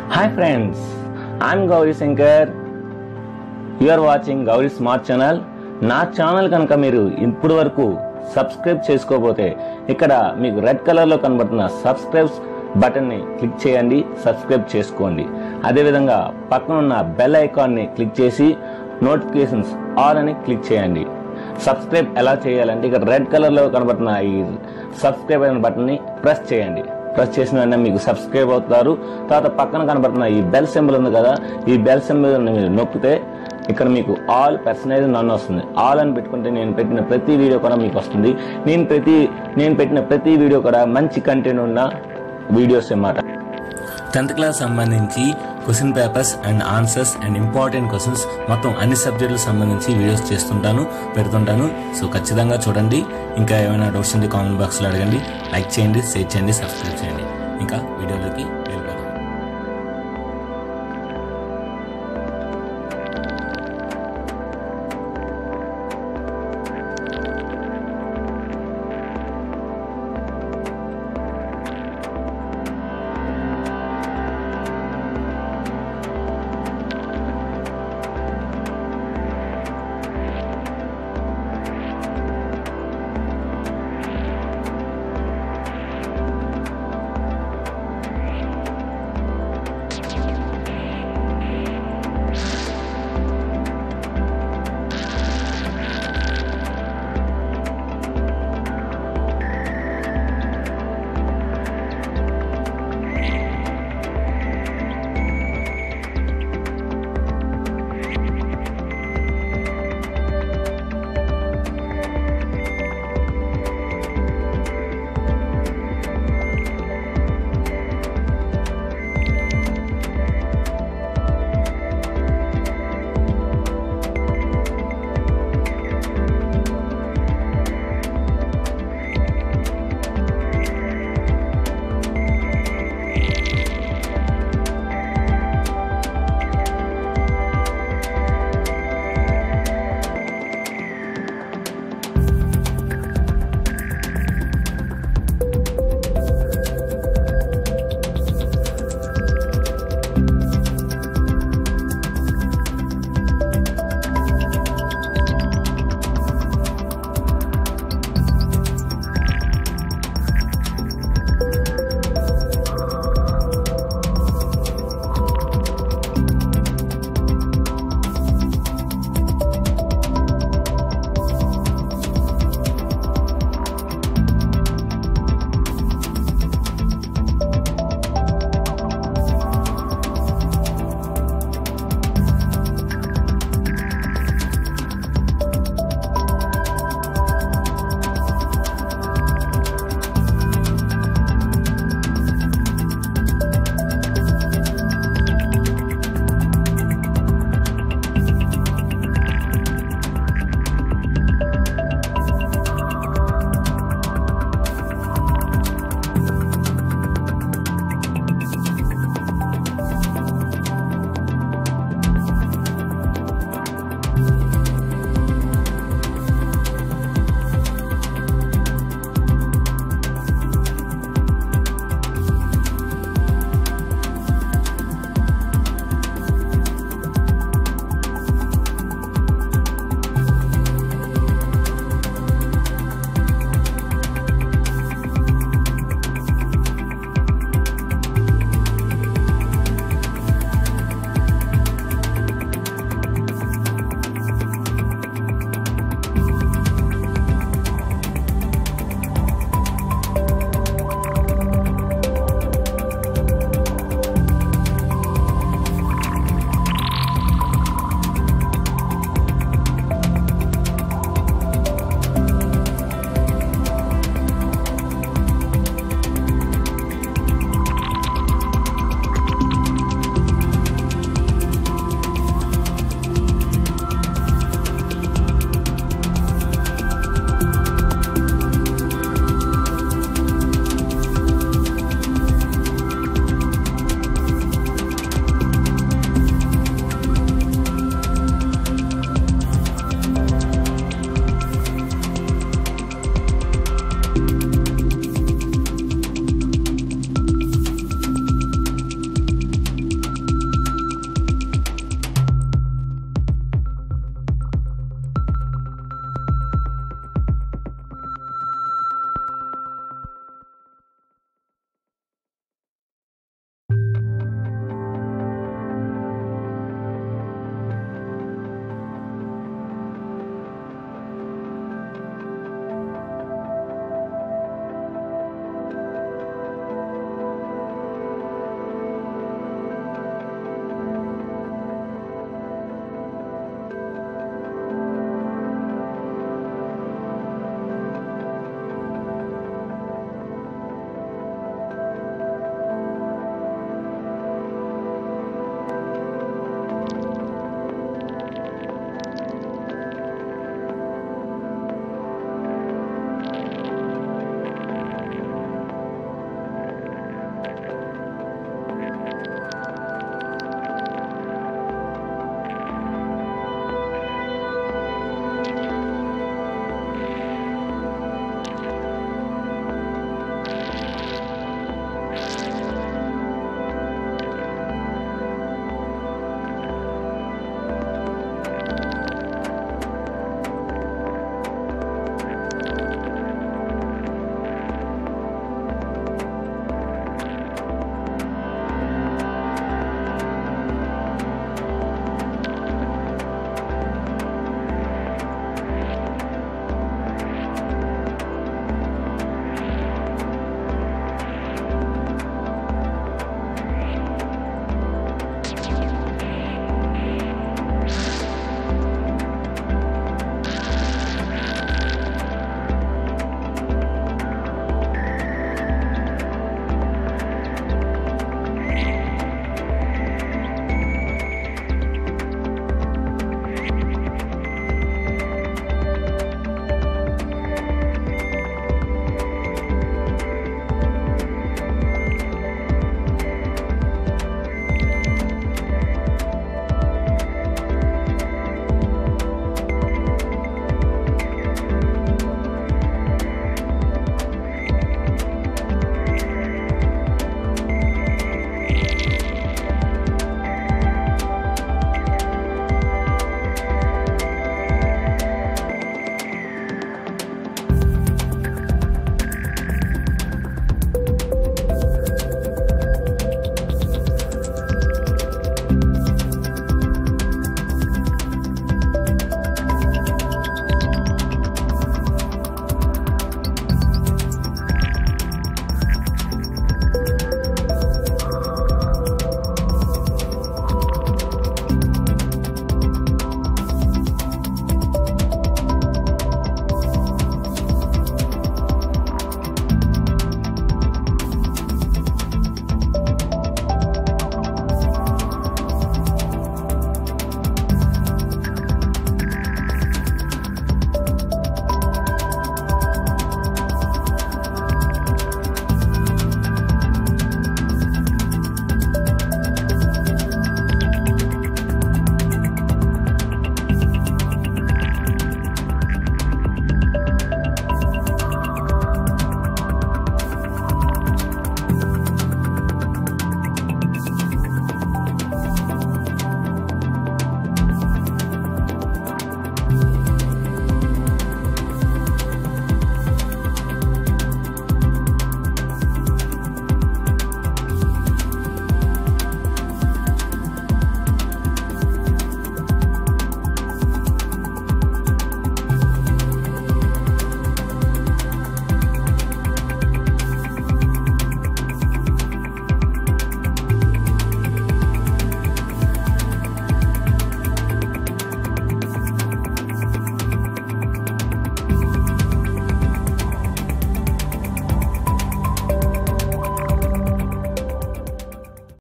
hi friends I'm Gowri Shankar you are watching Gowri smart channel నా ఛానల్ కనుక మీరు ఇప్పటి వరకు సబ్స్క్రైబ్ చేసుకోకపోతే ఇక్కడ మీకు రెడ్ కలర్లో కనబడుతున్న సబ్స్క్రైబ్ బటన్ని క్లిక్ చేయండి సబ్స్క్రైబ్ చేసుకోండి అదేవిధంగా పక్కన ఉన్న బెల్ ఐకాన్ని క్లిక్ చేసి నోటిఫికేషన్స్ ఆల్ అని క్లిక్ చేయండి సబ్స్క్రైబ్ ఎలా చేయాలంటే ఇక్కడ రెడ్ కలర్లో కనబడుతున్న ఈ సబ్స్క్రైబ్ అయిన బటన్ని ప్రెస్ చేయండి ప్రెస్ చేసిన వెంటనే మీకు సబ్స్క్రైబ్ అవుతారు తర్వాత పక్కన కనబడుతున్న ఈ బెల్ సింబల్ ఉంది కదా ఈ బెల్ సింబల్ మీరు నొక్కితే ఇక్కడ మీకు ఆల్ పర్సనైజ్ నన్ను వస్తుంది ఆల్ అని పెట్టుకుంటే నేను పెట్టిన ప్రతి వీడియో కూడా మీకు వస్తుంది నేను ప్రతి నేను పెట్టిన ప్రతి వీడియో కూడా మంచి కంటెంట్ ఉన్న వీడియోస్ అన్నమాట టెన్త్ క్లాస్ సంబంధించి question papers and answers and important questions మొత్తం అన్ని సబ్జెక్టులకు సంబంధించి వీడియోస్ చేస్తుంటాను పెడుతుంటాను సో ఖచ్చితంగా చూడండి ఇంకా ఏమైనా డౌట్స్ ఉంటే కామెంట్ బాక్స్లో అడగండి లైక్ చేయండి షేర్ చేయండి సబ్స్క్రైబ్ చేయండి ఇంకా వీడియోలోకి